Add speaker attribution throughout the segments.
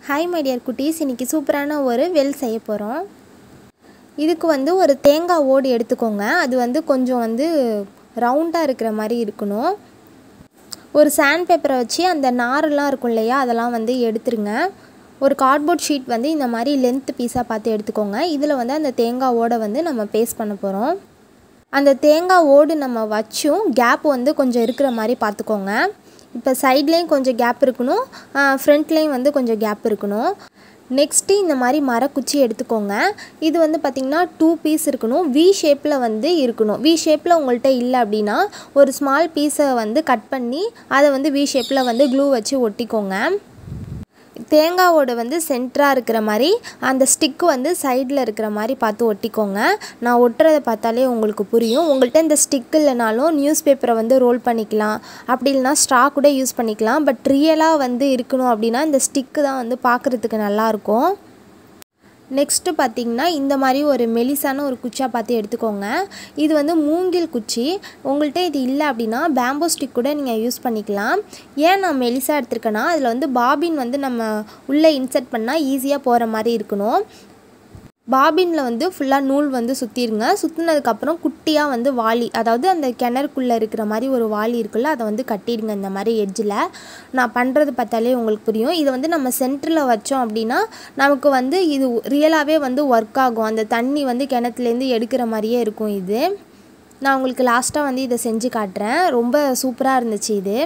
Speaker 1: hi my dear குட்டீஸ் இன்றைக்கி சூப்பரான ஒரு வெல் செய்ய போகிறோம் இதுக்கு வந்து ஒரு தேங்காய் ஓடு எடுத்துக்கோங்க அது வந்து கொஞ்சம் வந்து ரவுண்டாக இருக்கிற மாதிரி இருக்கணும் ஒரு சாண்ட் பேப்பரை வச்சு அந்த நாரெல்லாம் இருக்கும் இல்லையா அதெல்லாம் வந்து எடுத்துருங்க ஒரு கார்ட்போர்ட் ஷீட் வந்து இந்த மாதிரி லென்த் பீஸாக பார்த்து எடுத்துக்கோங்க இதில் வந்து அந்த தேங்காய் ஓடை வந்து நம்ம பேஸ்ட் பண்ண போகிறோம் அந்த தேங்காய் ஓடு நம்ம வச்சும் கேப் வந்து கொஞ்சம் இருக்கிற மாதிரி பார்த்துக்கோங்க இப்போ சைட்லேயும் கொஞ்சம் கேப் இருக்கணும் ஃப்ரண்ட்லேயும் வந்து கொஞ்சம் கேப் இருக்கணும் நெக்ஸ்ட்டு இந்த மாதிரி மரக்குச்சி எடுத்துக்கோங்க இது வந்து பார்த்திங்கன்னா டூ பீஸ் இருக்கணும் வி ஷேப்பில் வந்து இருக்கணும் வி ஷேப்பில் உங்கள்கிட்ட இல்லை அப்படின்னா ஒரு ஸ்மால் பீஸை வந்து கட் பண்ணி அதை வந்து வி ஷேப்பில் வந்து க்ளூ வச்சு ஒட்டிக்கோங்க தேங்காவோட வந்து சென்டராக இருக்கிற மாதிரி அந்த ஸ்டிக்கு வந்து சைடில் இருக்கிற மாதிரி பார்த்து ஒட்டிக்கோங்க நான் ஒட்டுறதை பார்த்தாலே உங்களுக்கு புரியும் உங்கள்கிட்ட இந்த ஸ்டிக் இல்லைனாலும் நியூஸ் பேப்பரை வந்து ரோல் பண்ணிக்கலாம் அப்படி இல்லைனா ஸ்ட்ரா கூட யூஸ் பண்ணிக்கலாம் பட் ரியலாக வந்து இருக்கணும் அப்படின்னா இந்த ஸ்டிக்கு தான் வந்து பார்க்குறதுக்கு நல்லாயிருக்கும் நெக்ஸ்ட்டு பார்த்திங்கன்னா இந்த மாதிரி ஒரு மெலிசான ஒரு குச்சியாக பார்த்து எடுத்துக்கோங்க இது வந்து மூங்கில் குச்சி உங்கள்கிட்ட இது இல்லை அப்படின்னா பேம்போ ஸ்டிக் கூட நீங்கள் யூஸ் பண்ணிக்கலாம் ஏன் நான் மெலிசாக எடுத்திருக்கேன்னா அதில் வந்து பாபின் வந்து நம்ம உள்ளே இன்சர்ட் பண்ணால் ஈஸியாக போகிற மாதிரி இருக்கணும் பாபினில் வந்து ஃபுல்லாக நூல் வந்து சுற்றிருங்க சுற்றினதுக்கப்புறம் குட்டியாக வந்து வாளி அதாவது அந்த கிணறுக்குள்ளே இருக்கிற மாதிரி ஒரு வாளி இருக்குல்ல அதை வந்து கட்டிடுங்க இந்த மாதிரி எட்ஜில் நான் பண்ணுறது பார்த்தாலே உங்களுக்கு புரியும் இதை வந்து நம்ம சென்டரில் வச்சோம் அப்படின்னா நமக்கு வந்து இது ரியலாகவே வந்து ஒர்க் ஆகும் அந்த தண்ணி வந்து கிணத்துலேருந்து எடுக்கிற மாதிரியே இருக்கும் இது நான் உங்களுக்கு லாஸ்ட்டாக வந்து இதை செஞ்சு காட்டுறேன் ரொம்ப சூப்பராக இருந்துச்சு இது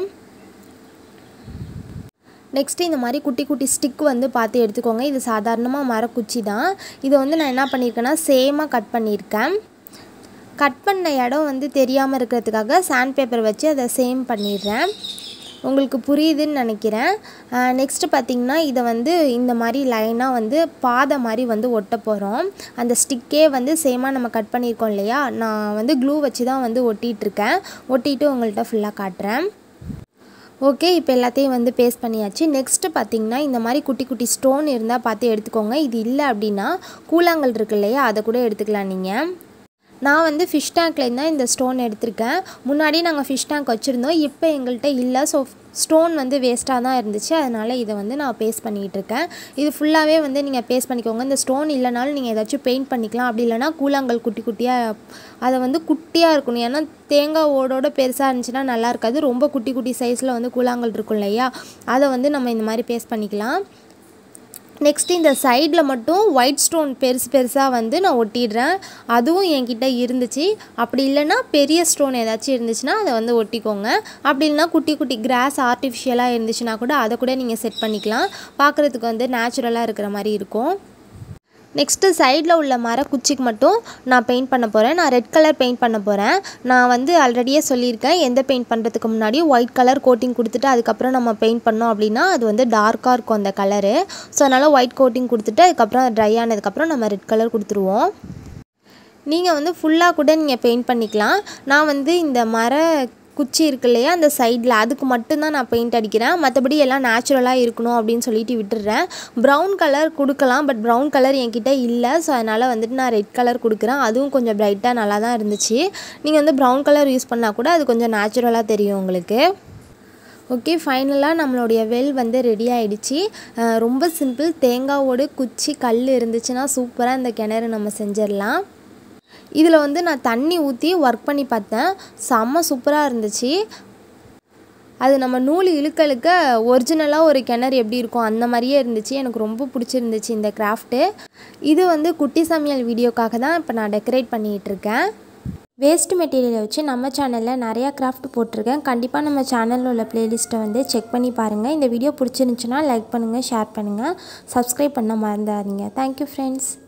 Speaker 1: நெக்ஸ்ட்டு இந்த மாதிரி குட்டி குட்டி ஸ்டிக் வந்து பார்த்து எடுத்துக்கோங்க இது சாதாரணமாக மரக்குச்சி தான் இதை வந்து நான் என்ன பண்ணியிருக்கேன்னா சேமாக கட் பண்ணியிருக்கேன் கட் பண்ண இடம் வந்து தெரியாமல் இருக்கிறதுக்காக சாண்ட் பேப்பர் வச்சு அதை சேம் பண்ணிடுறேன் உங்களுக்கு புரியுதுன்னு நினைக்கிறேன் நெக்ஸ்ட்டு பார்த்திங்கன்னா இதை வந்து இந்த மாதிரி லைனாக வந்து பாதை மாதிரி வந்து ஒட்ட போகிறோம் அந்த ஸ்டிக்கே வந்து சேமாக நம்ம கட் பண்ணியிருக்கோம் இல்லையா நான் வந்து க்ளூ வச்சு தான் வந்து ஒட்டிகிட்ருக்கேன் ஒட்டிட்டு உங்கள்கிட்ட ஃபுல்லாக காட்டுறேன் ஓகே இப்போ எல்லாத்தையும் வந்து பேஸ்ட் பண்ணியாச்சு நெக்ஸ்ட்டு பார்த்திங்கன்னா இந்த மாதிரி குட்டி குட்டி ஸ்டோன் இருந்தால் பார்த்து எடுத்துக்கோங்க இது இல்லை அப்படின்னா கூழாங்கல் இருக்கு இல்லையா அதை கூட எடுத்துக்கலாம் நீங்கள் நான் வந்து ஃபிஷ் டேங்க்லேருந்து தான் இந்த ஸ்டோன் எடுத்திருக்கேன் முன்னாடி நாங்கள் ஃபிஷ் டேங்க் வச்சுருந்தோம் இப்போ எங்கள்கிட்ட இல்லை ஸோ ஸ்டோன் வந்து வேஸ்ட்டாக தான் இருந்துச்சு அதனால் இதை வந்து நான் பேஸ்ட் பண்ணிகிட்டு இருக்கேன் இது ஃபுல்லாகவே வந்து நீங்கள் பேஸ்ட் பண்ணிக்கோங்க இந்த ஸ்டோன் இல்லைனாலும் நீங்கள் ஏதாச்சும் பெயிண்ட் பண்ணிக்கலாம் அப்படி இல்லைனா கூழாங்கல் குட்டி குட்டியாக அதை வந்து குட்டியாக இருக்கணும் ஏன்னா தேங்காய் ஓடோட பெருசாக இருந்துச்சுன்னா நல்லா இருக்காது ரொம்ப குட்டி குட்டி சைஸில் வந்து கூழாங்கல் இருக்கும் இல்லையா அதை வந்து நம்ம இந்த மாதிரி பேஸ்ட் பண்ணிக்கலாம் நெக்ஸ்ட் இந்த சைடில் மட்டும் ஒயிட் ஸ்டோன் பெருசு பெருசாக வந்து நான் ஒட்டிடுறேன் அதுவும் என்கிட்ட இருந்துச்சு அப்படி இல்லைன்னா பெரிய ஸ்டோன் ஏதாச்சும் இருந்துச்சுன்னா அதை வந்து ஒட்டிக்கோங்க அப்படி இல்லைனா குட்டி குட்டி கிராஸ் ஆர்டிஃபிஷியலாக இருந்துச்சுன்னா கூட அதை கூட நீங்கள் செட் பண்ணிக்கலாம் பார்க்குறதுக்கு வந்து நேச்சுரலாக இருக்கிற மாதிரி இருக்கும் நெக்ஸ்ட்டு சைடில் உள்ள மர குச்சிக்கு மட்டும் நான் பெயிண்ட் பண்ண போகிறேன் நான் ரெட் கலர் பெயிண்ட் பண்ண போகிறேன் நான் வந்து ஆல்ரெடியே சொல்லியிருக்கேன் எந்த பெயிண்ட் பண்ணுறதுக்கு முன்னாடி ஒயிட் கலர் கோட்டிங் கொடுத்துட்டு அதுக்கப்புறம் நம்ம பெயிண்ட் பண்ணோம் அப்படின்னா அது வந்து டார்க்காக இருக்கும் அந்த கலரு ஸோ அதனால் ஒயிட் கோட்டிங் கொடுத்துட்டு அதுக்கப்புறம் ட்ரை ஆனதுக்கப்புறம் நம்ம ரெட் கலர் கொடுத்துருவோம் நீங்கள் வந்து ஃபுல்லாக கூட நீங்கள் பெயிண்ட் பண்ணிக்கலாம் நான் வந்து இந்த மர குச்சி இருக்கு இல்லையா அந்த சைடில் அதுக்கு மட்டும்தான் நான் பெயிண்ட் அடிக்கிறேன் மற்றபடி எல்லாம் நேச்சுரலாக இருக்கணும் அப்படின்னு சொல்லிட்டு விட்டுடுறேன் ப்ரௌன் கலர் கொடுக்கலாம் பட் ப்ரௌன் கலர் என்கிட்ட இல்லை ஸோ அதனால் வந்துட்டு நான் ரெட் கலர் கொடுக்குறேன் அதுவும் கொஞ்சம் ப்ரைட்டாக நல்லா தான் இருந்துச்சு நீங்கள் வந்து ப்ரௌன் கலர் யூஸ் பண்ணால் கூட அது கொஞ்சம் நேச்சுரலாக தெரியும் உங்களுக்கு ஓகே ஃபைனலாக நம்மளுடைய வெல் வந்து ரெடி ஆகிடுச்சு ரொம்ப சிம்பிள் தேங்காவோடு குச்சி கல் இருந்துச்சுன்னா சூப்பராக இந்த கிணறு நம்ம செஞ்சிடலாம் இதில் வந்து நான் தண்ணி ஊற்றி ஒர்க் பண்ணி பார்த்தேன் செம்ம சூப்பராக இருந்துச்சு அது நம்ம நூல் இழுக்க இழுக்க ஒரிஜினலாக ஒரு கிணறு எப்படி இருக்கும் அந்த மாதிரியே இருந்துச்சு எனக்கு ரொம்ப பிடிச்சிருந்துச்சு இந்த கிராஃப்ட்டு இது வந்து குட்டி சமையல் வீடியோக்காக தான் இப்போ நான் டெக்கரேட் பண்ணிகிட்டு இருக்கேன் வேஸ்ட் மெட்டீரியலை வச்சு நம்ம சேனலில் நிறையா கிராஃப்ட் போட்டிருக்கேன் கண்டிப்பாக நம்ம சேனலில் உள்ள ப்ளேலிஸ்ட்டை வந்து செக் பண்ணி பாருங்கள் இந்த வீடியோ பிடிச்சிருந்துச்சுன்னா லைக் பண்ணுங்கள் ஷேர் பண்ணுங்கள் சப்ஸ்கிரைப் பண்ண மறந்துடாதீங்க தேங்க்யூ ஃப்ரெண்ட்ஸ்